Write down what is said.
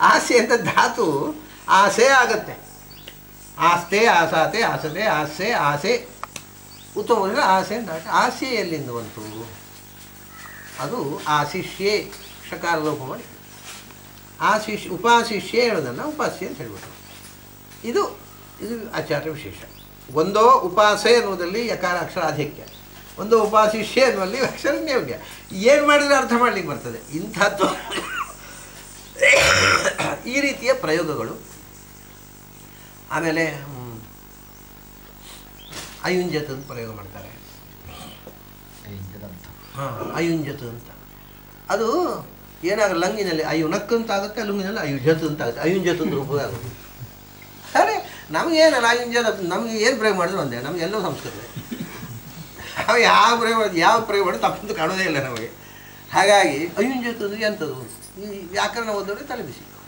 ಆಸೆ ಅಂತ ಧಾತು ಆಸೆ ಆಗತ್ತೆ ಆಸ್ತೆ ಆಸಾತೆ ಆಸತೆ ಆಸೆ ಆಸೆ ಉತ್ತಮ ಆಸೆ ಅಂತ ಆಸೆ ಎಲ್ಲಿಂದ ಬಂತು ಅದು ಆಶಿಷ್ಯೆ ಶಕಾರ ಲೋಪ ಮಾಡಿ ಆಶಿಷ್ ಉಪಾಶಿಷ್ಯೆ ಹೇಳೋದನ್ನು ಉಪಾಸ್ಯ ಅಂತ ಹೇಳ್ಬಿಟ್ಟು ಇದು ಇದು ಆಚಾರ್ಯ ವಿಶೇಷ ಒಂದೋ ಉಪಾಸೆ ಅನ್ನೋದಲ್ಲಿ ಯಕಾರ ಅಕ್ಷರ ಆಧಿಕ್ಯ ಒಂದು ಉಪಾಶಿಷ್ಯ ಅನ್ನುವಲ್ಲಿ ಅಕ್ಷರ ನ್ಯೋಗ್ಯ ಏನು ಮಾಡಿದ್ರೆ ಅರ್ಥ ಮಾಡ್ಲಿಕ್ಕೆ ಬರ್ತದೆ ಇಂಥದ್ದು ಈ ರೀತಿಯ ಪ್ರಯೋಗಗಳು ಆಮೇಲೆ ಹ್ಮ್, ಅಯುಂಜತ ಅಂತ ಪ್ರಯೋಗ ಮಾಡ್ತಾರೆ ಹಾಂ ಅಯುಂಜತು ಅಂತ ಅದು ಏನಾಗ ಲಂಗಿನಲ್ಲಿ ಅಯುನಕ್ ಅಂತ ಆಗುತ್ತೆ ಲುಂಗಿನಲ್ಲಿ ಅಯುಜತು ಅಂತ ಆಗುತ್ತೆ ಅಯುಂಜತು ಅಂತ ರೂಪ ಆಗುತ್ತೆ ಅರೆ ನಮಗೇನಲ್ಲ ಅಯುಂಜದ ನಮಗೆ ಏನು ಪ್ರಯೋಗ ಮಾಡಿದ್ರು ಒಂದೇ ನಮಗೆಲ್ಲೋ ಸಂಸ್ಕೃತ ನಾವು ಯಾವ ಪ್ರಯೋಗ ಮಾಡಿದ್ರು ಯಾವ ಪ್ರಯೋಗ ಮಾಡಿದ್ರು ತಪ್ಪಂತ ಕಾಣೋದೇ ಇಲ್ಲ ನಮಗೆ ಹಾಗಾಗಿ ಅಯುಂಜತು ಅಂದರೆ ಎಂಥದ್ದು ಈ ವ್ಯಾಕರಣ ಓದೋದ್ರೆ ತಲೆ ಬಿಸಿ